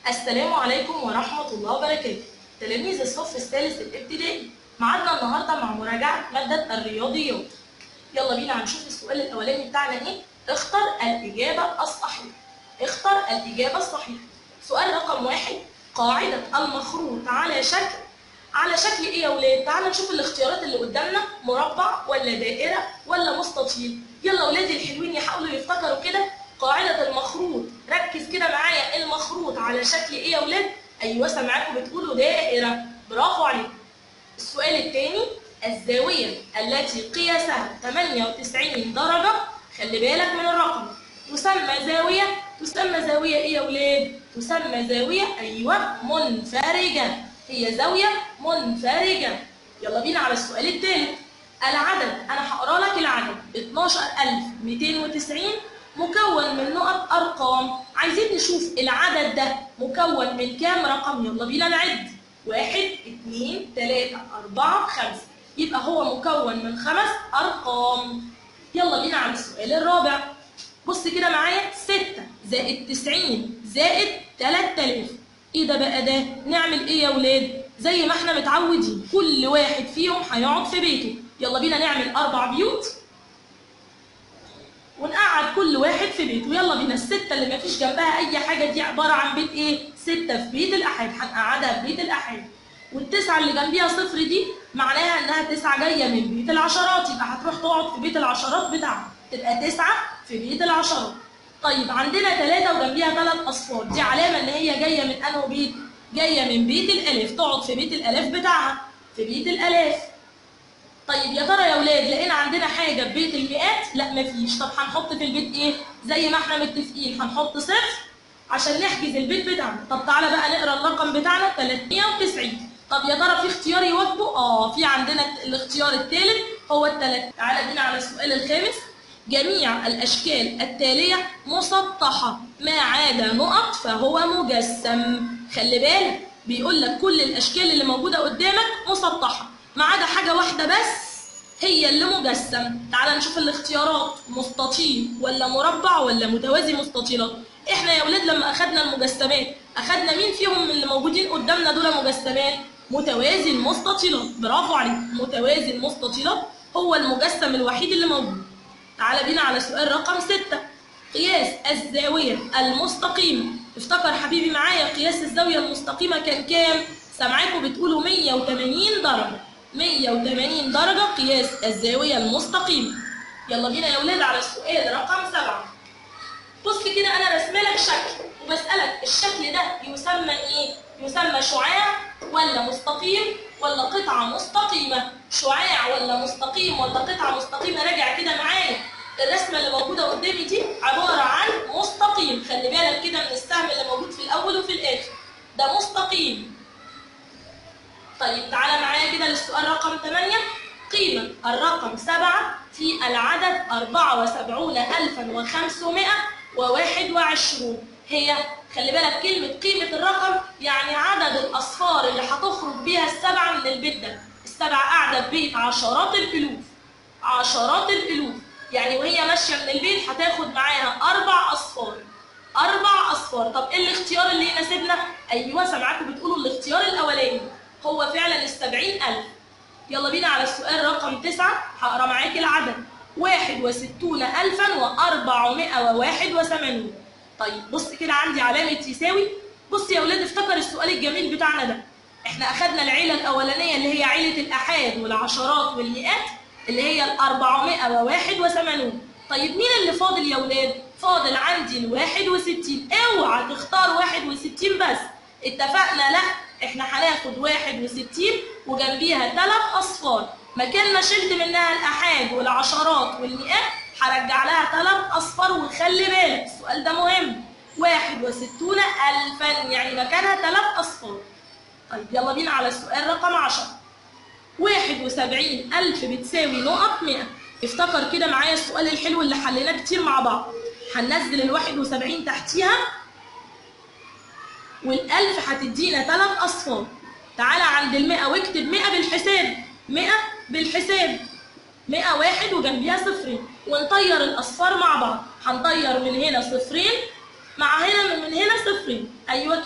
السلام عليكم ورحمة الله وبركاته تلاميذ الصف الثالث الابتدائي معادنا النهاردة مع مراجعة مادة الرياضيات يلا بينا هنشوف السؤال الأولاني بتاعنا إيه اختر الإجابة الصحيحة اختر الإجابة الصحيحة سؤال رقم واحد قاعدة المخروط على شكل على شكل ايه يا ولاد؟ تعالى نشوف الاختيارات اللي قدامنا مربع ولا دائرة ولا مستطيل يلا ولادي الحلوين يحاولوا يفتكروا كده قاعدة المخروط ركز كده معايا المخروط على شكل ايه يا ولاد؟ ايوه سامعاكم بتقولوا دائرة برافو عليكم السؤال الثاني الزاوية التي قياسها 98 درجة خلي بالك من الرقم تسمى زاوية تسمى زاوية ايه يا ولاد؟ تسمى زاوية ايوه منفرجة هي زاوية منفرجة يلا بينا على السؤال الثالث العدد انا هقرا لك العدد 12290 مكون من نقط ارقام عايزين نشوف العدد ده مكون من كام رقم يلا بينا نعد واحد اتنين تلاتة أربعة خمسة يبقى هو مكون من خمس أرقام يلا بينا على السؤال الرابع بص كده معايا ستة زائد تسعين زائد تلات آلاف ايه ده بقى ده نعمل ايه يا ولاد زي ما احنا متعودين كل واحد فيهم هيقعد في بيته يلا بينا نعمل اربع بيوت ونقعد كل واحد في بيته يلا بينا الستة اللي مفيش جنبها اي حاجة دي عبارة عن بيت ايه ستة في بيت الاحاد هنقعدها في بيت الاحاد والتسعة اللي جنبيها صفر دي معناها انها تسعة جاية من بيت العشرات يبقى هتروح تقعد في بيت العشرات بتاعها تبقى تسعة في بيت العشرات طيب عندنا ثلاثة وجنبيها ثلاث أصفار دي علامة إن هي جاية من أنه بيت؟ جاية من بيت الألف تقعد في بيت الألف بتاعها في بيت الألاف طيب يا ترى يا ولاد لقينا عندنا حاجة في بيت المئات؟ لا مفيش طب هنحط في البيت إيه؟ زي ما احنا متفقين هنحط صفر عشان نحجز البيت بتاعنا طب تعالى بقى نقرا الرقم بتاعنا 390 طب يا ترى في اختيار يواجبه؟ اه في عندنا الاختيار الثالث هو الثلاث تعالى بينا على السؤال الخامس جميع الأشكال التالية مسطحة ما عدا نقط فهو مجسم خلي بالك بيقول لك كل الأشكال اللي موجودة قدامك مسطحة ما عدا حاجة واحدة بس هي اللي مجسم تعال نشوف الاختيارات مستطيل ولا مربع ولا متوازي مستطيلات احنا يا ولاد لما اخدنا المجسمات اخدنا مين فيهم من اللي موجودين قدامنا دول مجسمات متوازي المستطيلات برافو عليك متوازي المستطيلات هو المجسم الوحيد اللي موجود تعال بينا على سؤال رقم ستة قياس الزاوية المستقيمة افتكر حبيبي معايا قياس الزاوية المستقيمة كان كام؟ سامعاكم بتقولوا 180 درجة 180 درجة قياس الزاوية المستقيمة يلا بينا يا ولاد على السؤال رقم سبعة بص كده أنا رسمة لك شكل وبسألك الشكل ده يسمى إيه؟ يسمى شعاع ولا مستقيم ولا قطعة مستقيمة شعاع ولا مستقيم ولا قطعة مستقيمة راجع كده معايا الرسمة اللي موجودة قدامي دي عبارة عن مستقيم خلي بالك كده من السهم اللي موجود في الأول وفي الآخر ده مستقيم طيب تعالى معايا كده للسؤال رقم 8 قيمة الرقم 7 في العدد 74521 هي خلي بالك كلمة قيمة الرقم يعني عدد الأصفار اللي هتخرج بيها السبعة من البيت ده السبعة قاعدة في بيت عشرات الألوف عشرات الألوف يعني وهي ماشية من البيت هتاخد معاها أربع أصفار أربع أصفار طب إيه الاختيار اللي يناسبنا؟ أيوه سامعاكم بتقولوا الاختيار الأولاني هو فعلا السبعين ألف يلا بينا على السؤال رقم تسعة هقرا معاك العدد واحد وستون ألفا وأربعمائة وواحد وثمانون طيب بص كده عندي علامة يساوي بص يا ولاد افتكر السؤال الجميل بتاعنا ده احنا اخدنا العيلة الاولانية اللي هي عيلة الاحاد والعشرات والمئات اللي هي ال 481 طيب مين اللي فاضل يا ولاد فاضل عندي ال 61 اوعى تختار 61 بس اتفقنا لا احنا هناخد 61 وجنبيها ثلاث اصفار مكان ما شلت منها الاحاد والعشرات والمئات هرجع لها ثلاث اصفار وخلي بالك السؤال ده مهم 61 ألفا يعني مكانها ثلاث أصفار طيب يلا بينا على السؤال رقم 10 71 ألف بتساوي نقط 100 افتكر كده معايا السؤال الحلو اللي حليناه كتير مع بعض هننزل ال 71 تحتيها والألف هتدينا ثلاث أصفار تعالى عند ال 100 واكتب 100 بالحساب 100 بالحساب 100 واحد وجنبيها صفرين ونطير الأصفار مع بعض هنطير من هنا صفرين مع هنا من هنا صفرين أيوة كده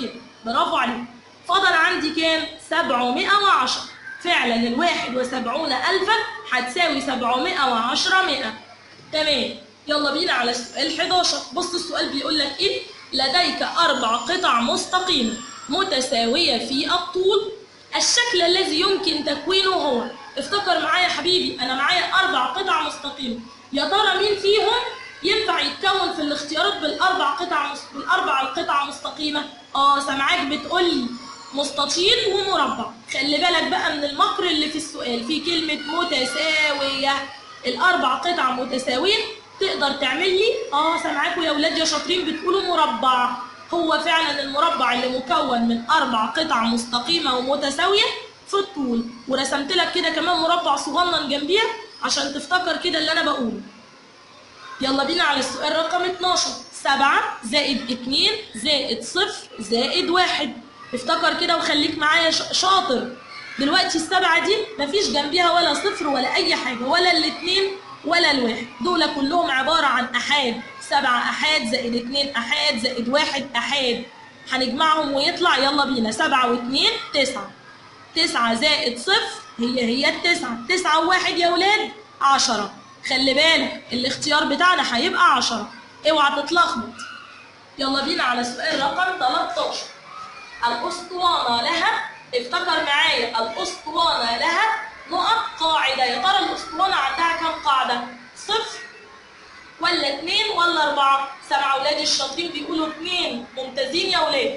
برافو عليك فضل عندي كام 710 فعلا الواحد وسبعون ألفا هتساوي 710 مئة تمام يلا بينا على السؤال 11 بص السؤال بيقول لك ايه لديك أربع قطع مستقيمة متساوية في الطول الشكل الذي يمكن تكوينه هو افتكر معايا يا حبيبي أنا معايا أربع قطع مستقيمة يا ترى مين فيهم ينفع يتكون في الاختيارات بالأربع قطع مس... بالأربع القطع مستقيمة اه سامعاك بتقول لي مستطيل ومربع خلي بالك بقى من المكر اللي في السؤال في كلمة متساوية الأربع قطع متساويين تقدر تعمل لي اه سامعاكوا يا ولاد يا شاطرين بتقولوا مربع هو فعلا المربع اللي مكون من أربع قطع مستقيمة ومتساوية في الطول ورسمت لك كده كمان مربع صغنن جنبيها عشان تفتكر كده اللي أنا بقوله يلا بينا على السؤال رقم 12 7 زائد 2 زائد صفر زائد واحد افتكر كده وخليك معايا شاطر دلوقتي السبعة دي مفيش جنبيها ولا صفر ولا أي حاجة ولا الاتنين ولا الواحد دول كلهم عبارة عن أحاد سبعة أحاد زائد اتنين أحاد زائد واحد أحاد هنجمعهم ويطلع يلا بينا سبعة واتنين تسعة تسعة زائد صفر هي هي التسعة تسعة وواحد يا ولاد عشرة خلي بالك الاختيار بتاعنا هيبقى عشرة اوعى تتلخبط يلا بينا على سؤال رقم 13 الأسطوانة لها افتكر معايا الأسطوانة لها نقط قاعدة يا ترى الأسطوانة عندها كام قاعدة؟ صفر ولا اتنين ولا أربعة؟ سمع أولادي الشاطرين بيقولوا اتنين ممتازين يا ولاد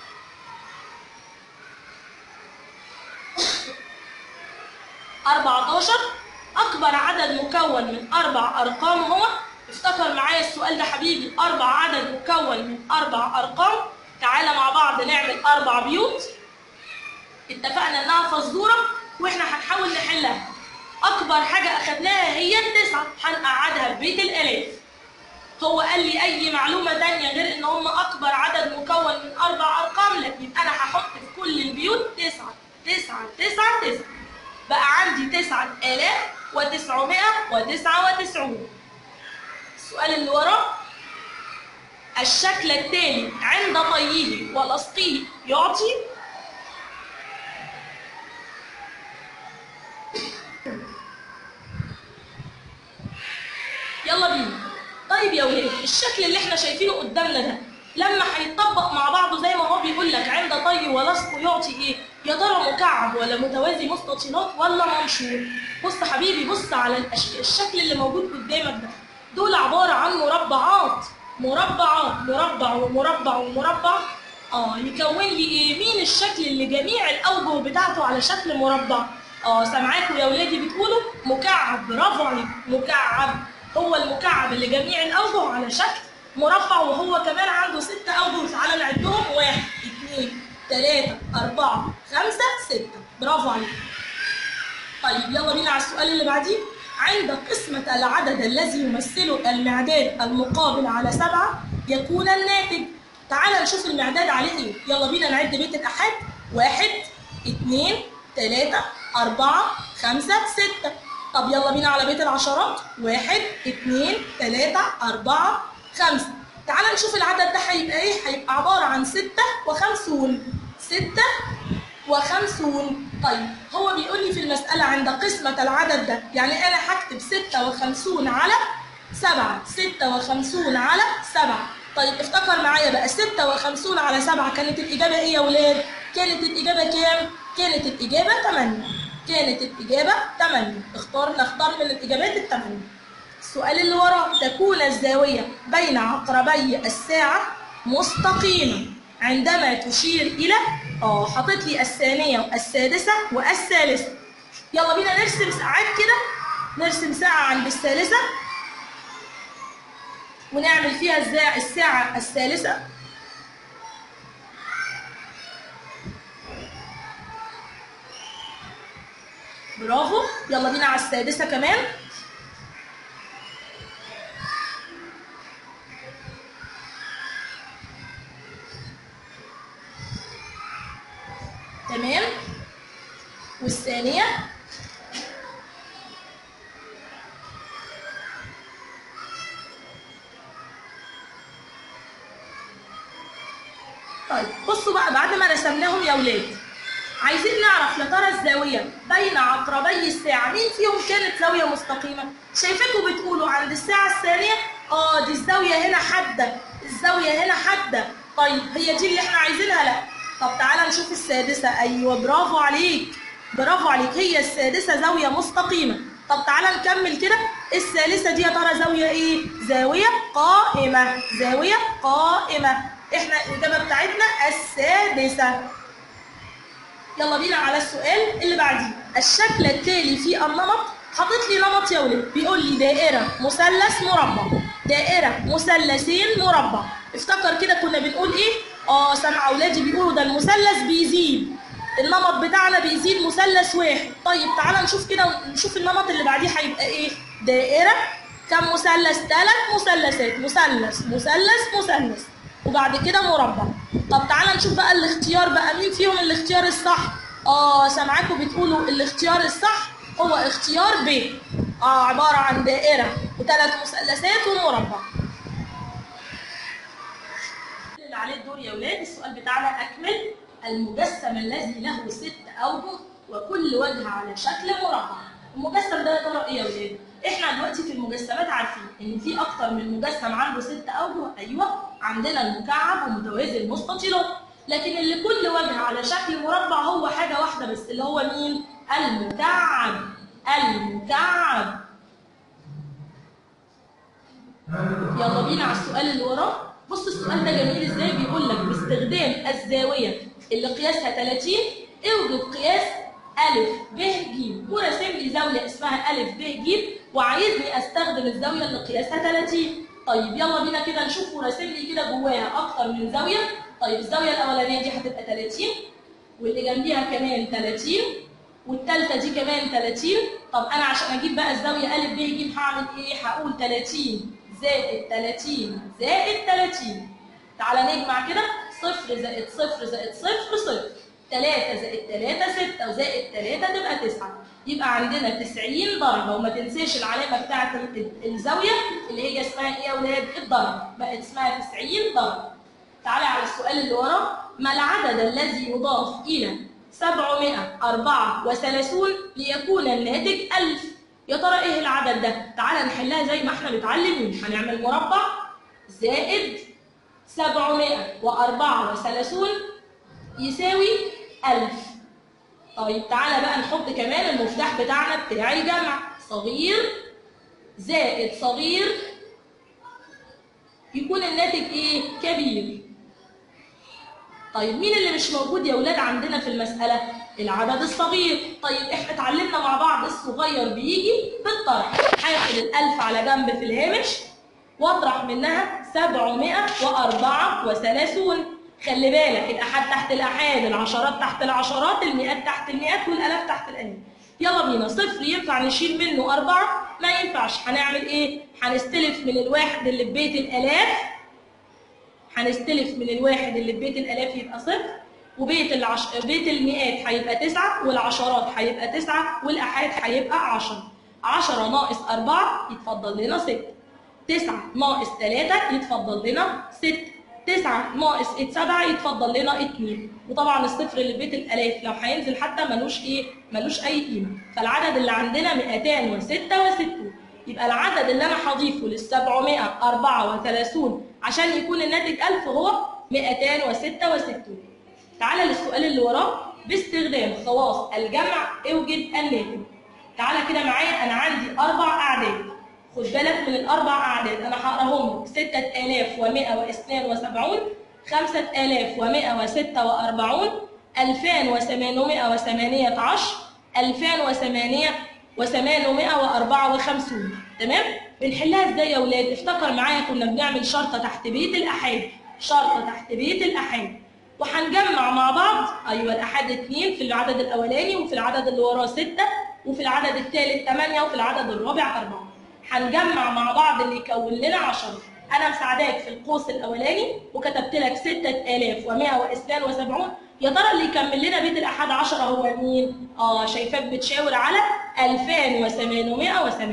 أربعتاشر أكبر عدد مكون من أربع أرقام هو افتكر معايا السؤال ده حبيبي أربع عدد مكون من أربع أرقام تعالى مع بعض نعمل أربع بيوت اتفقنا إنها فزورة وإحنا هنحاول نحلها أكبر حاجة أخدناها هي التسعة هنقعدها في بيت الآلاف هو قال لي أي معلومة تانية غير إن هم أكبر عدد مكون من أربع أرقام لا يبقى أنا هحط في كل البيوت تسعة تسعة تسعة تسعة بقى عندي تسعة آلاف وتسعمائة وتسعة وتسعون السؤال اللي وراه الشكل التالي عند طيه ولصقه يعطي يلا بينا طيب يا ولاد الشكل اللي احنا شايفينه قدامنا ده لما هيتطبق مع بعضه زي ما هو بيقول لك عند طي ولصقه يعطي ايه يا ترى مكعب ولا متوازي مستطيلات ولا منشور بص حبيبي بص على الأش... الشكل اللي موجود قدامك ده دول عباره عن مربعات مربعات مربع ومربع ومربع اه يكون لي ايه مين الشكل اللي جميع الاوجه بتاعته على شكل مربع اه سامعاكم يا ولادي بتقولوا مكعب برافو عليك مكعب هو المكعب اللي جميع الاوجه على شكل مربع وهو كمان عنده ست اوجه تعالى نعدهم واحد اثنين ثلاثة أربعة خمسة ستة برافو عليك طيب يلا بينا على السؤال اللي بعديه عند قسمة العدد الذي يمثله المعداد المقابل على سبعة يكون الناتج تعال نشوف المعداد عليه ايه يلا بينا نعد بيت الأحاد واحد اثنين ثلاثة أربعة خمسة ستة طب يلا بينا على بيت العشرات واحد اثنين ثلاثة أربعة خمسة تعال نشوف العدد ده هيبقى ايه هيبقى عبارة عن ستة وخمسون ستة وخمسون طيب هو بيقول لي في المسألة عند قسمة العدد ده يعني أنا هكتب ستة وخمسون على سبعة ستة وخمسون على سبعة طيب افتكر معايا بقى ستة وخمسون على سبعة كانت الإجابة إيه يا ولاد؟ كانت الإجابة كام؟ كانت الإجابة تمانية كانت الإجابة تمانية اختار نختار من الإجابات التمانية السؤال اللي وراه تكون الزاوية بين عقربي الساعة مستقيمة عندما تشير إلى اه حاطط لي الثانية والسادسة والثالثة يلا بينا نرسم ساعات كده نرسم ساعة عند الثالثة ونعمل فيها الزا- الساعة الثالثة برافو يلا بينا على السادسة كمان تمام والثانية طيب بصوا بقى بعد ما رسمناهم يا ولاد عايزين نعرف يا ترى الزاويه بين عقربي الساعه مين فيهم كانت زاويه مستقيمه شايفاكم بتقولوا عند الساعه الثانيه اه دي الزاويه هنا حاده الزاويه هنا حاده طيب هي دي اللي احنا عايزينها لا طب تعالى نشوف السادسه ايوه برافو عليك برافو عليك هي السادسه زاويه مستقيمه طب تعالى نكمل كده الثالثه دي يا ترى زاويه ايه زاويه قائمه زاويه قائمه احنا الاجابه بتاعتنا السادسه يلا بينا على السؤال اللي بعديه الشكل التالي في النمط حاطط لي نمط يا ولاد بيقول لي دائره مثلث مربع دائره مثلثين مربع افتكر كده كنا بنقول ايه اه سامع اولادي بيقولوا ده المثلث بيزيد النمط بتاعنا بيزيد مثلث واحد طيب تعالى نشوف كده نشوف النمط اللي بعديه هيبقى ايه دائره كم مثلث ثلاث مثلثات مثلث مثلث مثلث وبعد كده مربع طب تعالى نشوف بقى الاختيار بقى مين فيهم الاختيار الصح اه سامعاكم بتقولوا الاختيار الصح هو اختيار ب اه عباره عن دائره وثلاث مثلثات ومربع اللي عليه الدور يا ولاد السؤال بتاعنا اكمل المجسم الذي له ست اوجه وكل وجه على شكل مربع المجسم ده يا ترى ايه يا ولاد احنا دلوقتي في المجسمات عارفين ان في اكتر من مجسم عنده ست اوجه ايوه عندنا المكعب ومتوازي المستطيلات لكن اللي كل وجه على شكل مربع هو حاجه واحده بس اللي هو مين المكعب المكعب يلا بينا على السؤال اللي وراه بص السؤال ده جميل ازاي بيقول لك باستخدام الزاويه اللي قياسها 30 اوجد قياس ألف ب ج وراسم لي زاوية اسمها ألف ب ج وعايزني أستخدم الزاوية اللي قياسها 30 طيب يلا بينا كده نشوف وراسم لي كده جواها أكتر من زاوية طيب الزاوية الأولانية دي هتبقى 30 واللي جنبيها كمان 30 والتالتة دي كمان 30 طب أنا عشان أجيب بقى الزاوية ألف ب ج هعمل إيه؟ هقول 30 زائد 30 زائد 30 تعالى نجمع كده صفر زائد صفر زائد صفر صفر 3 زائد 3 6 وزائد 3 تبقى 9 يبقى عندنا 90 درجة وما تنساش العلامة بتاعة الزاوية اللي هي اسمها ايه يا ولاد؟ الدرجة بقت اسمها 90 درجة تعالى على السؤال اللي وراه ما العدد الذي يضاف إلى 734 ليكون الناتج 1000 يا ترى ايه العدد ده؟ تعالى نحلها زي ما احنا متعلمين هنعمل مربع زائد 734 يساوي 1000 طيب تعالى بقى نحط كمان المفتاح بتاعنا بتاع الجمع صغير زائد صغير يكون الناتج ايه كبير طيب مين اللي مش موجود يا ولاد عندنا في المسألة العدد الصغير طيب احنا اتعلمنا مع بعض الصغير بيجي بالطرح هاخد الألف على جنب في الهامش واطرح منها 734 خلي بالك الأحاد تحت الأحاد العشرات تحت العشرات المئات تحت المئات والآلاف تحت الآلاف يلا بينا صفر ينفع نشيل منه أربعة ما ينفعش هنعمل إيه؟ هنستلف من الواحد اللي في بيت الآلاف هنستلف من الواحد اللي في بيت الآلاف يبقى صفر وبيت العش... بيت المئات هيبقى تسعة والعشرات هيبقى تسعة والأحاد هيبقى عشرة عشرة ناقص أربعة يتفضل لنا ستة تسعة ناقص تلاتة يتفضل لنا ستة تسعة ناقص سبعة يتفضل لنا اتنين وطبعا الصفر اللي في بيت الآلاف لو هينزل حتى ملوش ايه ملوش أي قيمة فالعدد اللي عندنا 266 يبقى العدد اللي أنا هضيفه لل 734 عشان يكون الناتج 1000 هو 266 تعالى للسؤال اللي وراه باستخدام خواص الجمع اوجد الناتج تعالى كده معايا أنا عندي أربع أعداد خد بالك من الأربع أعداد أنا هقراهم لك 6172 5146 2818 2854 تمام بنحلها ازاي يا اولاد افتكر معايا كنا بنعمل شرطه تحت بيت الاحاد شرطه تحت بيت الاحاد وهنجمع مع بعض ايوه الاحاد 2 في العدد الاولاني وفي العدد اللي وراه 6 وفي العدد الثالث 8 وفي العدد الرابع 4 هنجمع مع بعض اللي يكون لنا 10 انا مساعداك في القوس الاولاني وكتبت لك 6172 يا ترى اللي يكمل لنا بيت الاحاد 10 هو مين اه شايفاك بتشاور على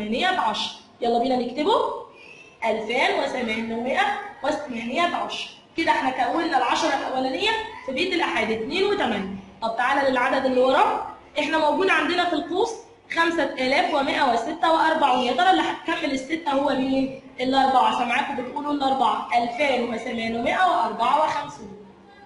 2818 يلا بينا نكتبه 2818 كده احنا كوننا العشرة الأولانية في بيت الأحاد 2 و8 طب تعالى للعدد اللي وراه احنا موجود عندنا في القوس 5146 يا ترى اللي هتكمل الستة هو مين؟ الأربعة سامعاكم بتقولوا الأربعة 2854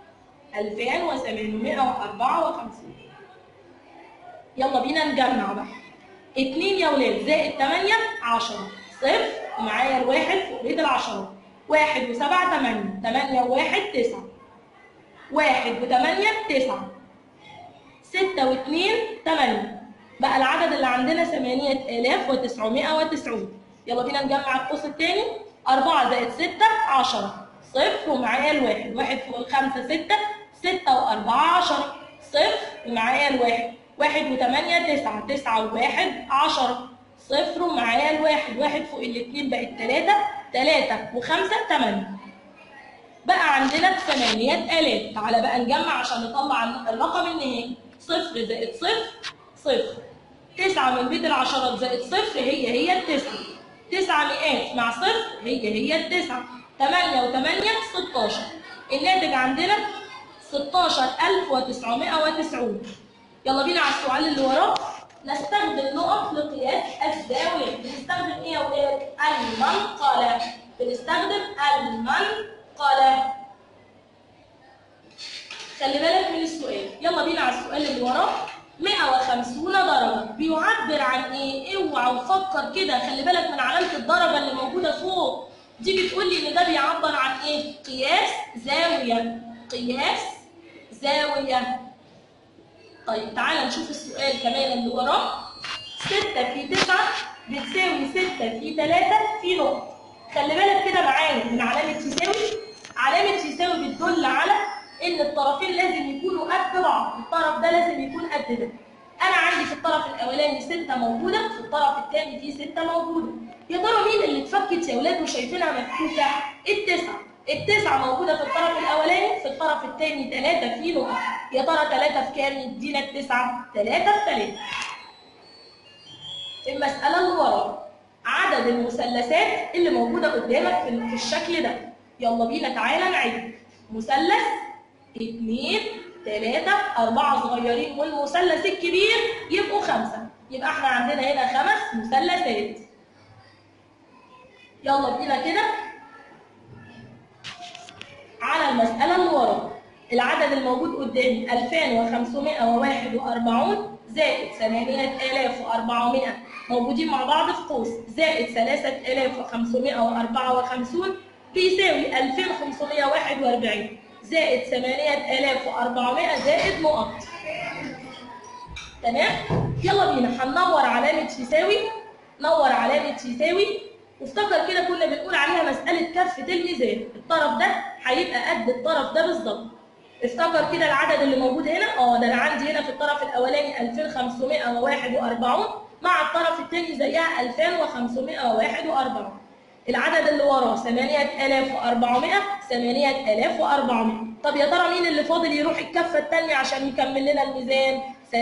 2854 يلا بينا نجمع بقى 2 يا ولاد زائد 8 10 صفر ومعايا الواحد فوق بيت العشرة واحد وسبعة تمانية تمانية وواحد تسعة واحد وتمانية تسعة ستة واتنين تمانية بقى العدد اللي عندنا ثمانية آلاف وتسعمائة وتسعون يلا بينا نجمع القوس التاني أربعة زائد ستة عشرة صفر ومعايا الواحد واحد فوق الخمسة ستة ستة وأربعة عشرة صفر ومعايا الواحد واحد وثمانية تسعة تسعة وواحد عشرة صفر ومعايا الواحد واحد فوق الاتنين بقت تلاتة تلاتة وخمسة تمانية بقى عندنا ثمانية آلاف تعالى بقى نجمع عشان نطلع الرقم النهائي صفر زائد صفر صفر تسعة من بيت العشرات زائد صفر هي هي التسعة تسعة مئات مع صفر هي هي التسعة تمانية وتمانية ستاشر الناتج عندنا ستاشر ألف وتسعمائة وتسعون يلا بينا على السؤال اللي وراه نستخدم نقط لقياس الزاوية بنستخدم ايه يا ولاد؟ المنقلة بنستخدم المنقلة خلي بالك من السؤال يلا بينا على السؤال اللي وراه 150 درجة بيعبر عن ايه؟ اوعى وفكر كده خلي بالك من علامة الدرجة اللي موجودة فوق دي بتقول لي ان ده بيعبر عن ايه؟ قياس زاوية قياس زاوية طيب تعالى نشوف السؤال كمان اللي وراه 6 في 9 بتساوي 6 في 3 في نقطة خلي بالك كده معايا من علامة يساوي علامة يساوي بتدل على إن الطرفين لازم يكونوا قد بعض الطرف ده لازم يكون قد ده أنا عندي في الطرف الأولاني 6 موجودة في الطرف الثاني في 6 موجودة يا ترى مين اللي اتفكت يا ولاد وشايفينها مفكوكة؟ التسعة التسعة موجودة في الطرف الأولاني في الطرف الثاني 3 في نقطة يا ترى 3 في كام يدينا التسعة؟ 3 في 3 المسألة اللي وراها عدد المثلثات اللي موجودة قدامك في في الشكل ده يلا بينا تعالى نعد مثلث اتنين تلاتة أربعة صغيرين والمثلث الكبير يبقوا خمسة يبقى احنا عندنا هنا خمس مثلثات يلا بينا كده على المسألة اللي وراها العدد الموجود قدامي 2541 زائد 8400 موجودين مع بعض في قوس زائد 3554 بيساوي 2541 زائد 8400 زائد نقط تمام يلا بينا هننور علامة يساوي نور علامة يساوي وافتكر كده كنا بنقول عليها مسألة كفة الميزان الطرف ده هيبقى قد الطرف ده بالظبط افتكر كده العدد اللي موجود هنا اه ده انا عندي هنا في الطرف الاولاني 2541 مع الطرف الثاني زيها 2541 العدد اللي وراه 8400 8400 طب يا ترى مين اللي فاضل يروح الكفه الثانيه عشان يكمل لنا الميزان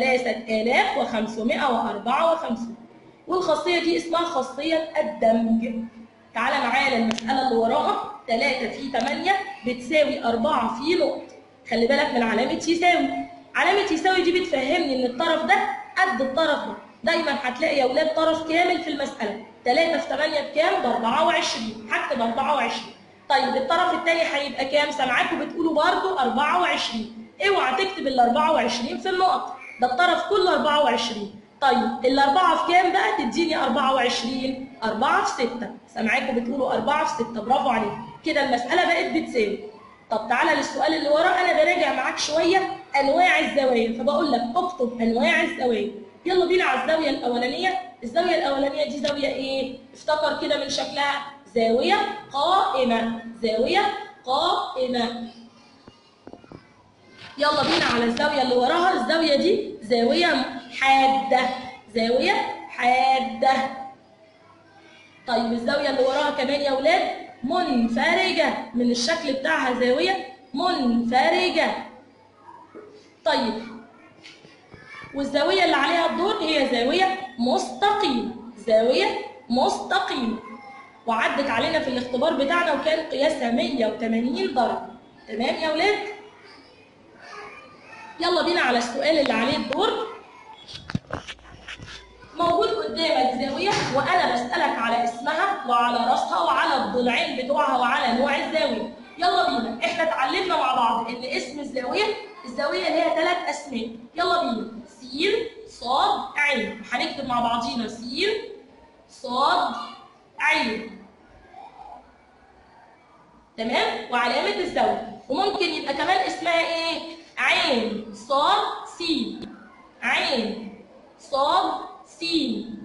3554 والخاصيه دي اسمها خاصيه الدمج تعالى معايا للمساله اللي وراها 3 في 8 بتساوي 4 في نقطه خلي بالك من علامة يساوي علامة يساوي دي بتفهمني ان الطرف ده قد الطرف ده دايما هتلاقي يا اولاد طرف كامل في المسألة 3 في 8 بكام؟ ب 24 هكتب 24 طيب الطرف الثاني هيبقى كام؟ سامعاكم بتقولوا برضه 24 اوعى تكتب ال 24 في النقط ده الطرف كله 24 طيب الأربعة في كام بقى؟ تديني 24 4 في 6 سامعاكم بتقولوا 4 في 6 برافو عليك كده المسألة بقت بتساوي طب تعالى للسؤال اللي وراه انا براجع معاك شويه انواع الزوايا فبقول لك اكتب انواع الزوايا يلا بينا على الزاويه الاولانيه الزاويه الاولانيه دي زاويه ايه افتكر كده من شكلها زاويه قائمه زاويه قائمه يلا بينا على الزاويه اللي وراها الزاويه دي زاويه حاده زاويه حاده طيب الزاويه اللي وراها كمان يا ولاد منفرجة من الشكل بتاعها زاوية منفرجة طيب والزاوية اللي عليها الدور هي زاوية مستقيمة زاوية مستقيمة وعدت علينا في الاختبار بتاعنا وكان قياسها 180 درجة تمام يا ولاد يلا بينا على السؤال اللي عليه الدور موجود قدامك زاوية وأنا بسألك على اسمها وعلى راسها وعلى الضلعين بتوعها وعلى نوع الزاوية يلا بينا احنا اتعلمنا مع بعض ان اسم الزاوية الزاوية ليها ثلاث أسماء يلا بينا س صاد عين هنكتب مع بعضينا س صاد عين تمام وعلامة الزاوية وممكن يبقى كمان اسمها ايه عين صاد سين عين صاد سين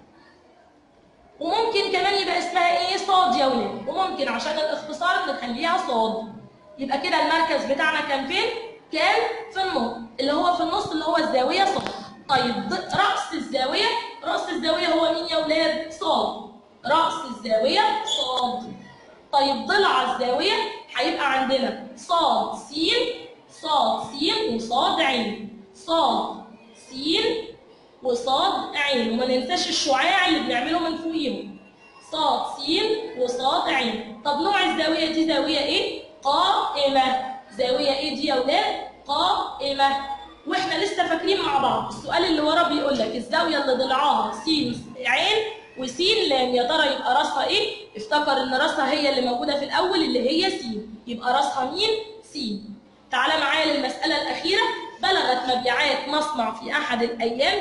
وممكن كمان يبقى اسمها ايه صاد يا ولاد وممكن عشان الاختصار نخليها صاد يبقى كده المركز بتاعنا كان فين كان في النص اللي هو في النص اللي هو الزاويه صاد طيب ض- راس الزاويه راس الزاويه هو مين يا ولاد صاد راس الزاويه صاد طيب ضلع الزاويه هيبقى عندنا صاد سين صاد سين وصاد عين صاد سين وصاد عين وما ننساش الشعاع اللي بنعمله من فوقيهم صاد سين وصاد عين طب نوع الزاوية دي زاوية ايه؟ قائمة زاوية ايه دي يا ولاد؟ قائمة واحنا لسه فاكرين مع بعض السؤال اللي ورا بيقول لك الزاوية اللي ضلعها س عين وسين لام يا ترى يبقى راسها ايه؟ افتكر ان راسها هي اللي موجودة في الأول اللي هي س يبقى راسها مين؟ س تعالى معايا للمسألة الأخيرة بلغت مبيعات مصنع في أحد الأيام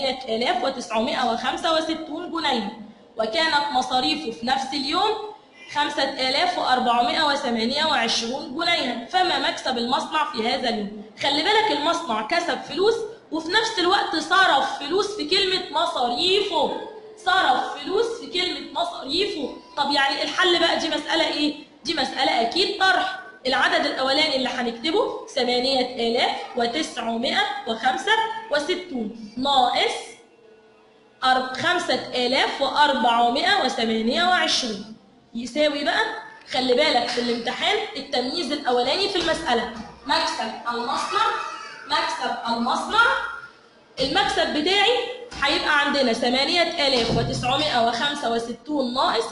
8965 جنيها وكانت مصاريفه في نفس اليوم 5428 جنيها فما مكسب المصنع في هذا اليوم خلي بالك المصنع كسب فلوس وفي نفس الوقت صرف فلوس في كلمة مصاريفه صرف فلوس في كلمة مصاريفه طب يعني الحل بقى دي مسألة إيه؟ دي مسألة أكيد طرح العدد الأولاني اللي هنكتبه 8965 ناقص أر- 5428 يساوي بقى خلي بالك في الامتحان التمييز الأولاني في المسألة مكسب المصنع مكسب المصنع المكسب بتاعي هيبقى عندنا 8965 ناقص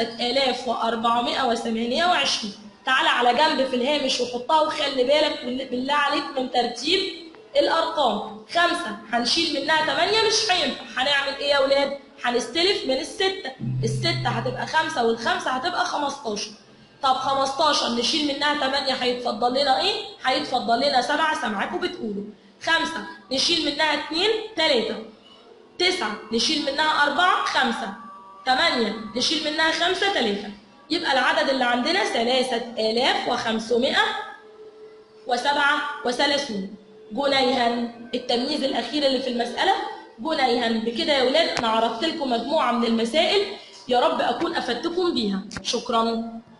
5428 تعالى على جنب في الهامش وحطها وخلي بالك بال- بالله عليك من ترتيب الارقام خمسة هنشيل منها 8 مش هينفع هنعمل ايه يا ولاد هنستلف من الستة الستة هتبقى خمسة والخمسة هتبقى 15 طب 15 نشيل منها 8 هيتفضل لنا ايه هيتفضل لنا 7 سامعاكم بتقولوا خمسة نشيل منها 2 3 تسعة نشيل منها أربعة خمسة تمانية نشيل منها خمسة تلاتة يبقى العدد اللي عندنا ثلاثة آلاف وخمسمائة وسبعة وثلاثون جنيها التمييز الأخير اللي في المسألة جنيها بكده يا ولاد أنا عرضت لكم مجموعة من المسائل يا رب أكون أفدتكم بيها شكرا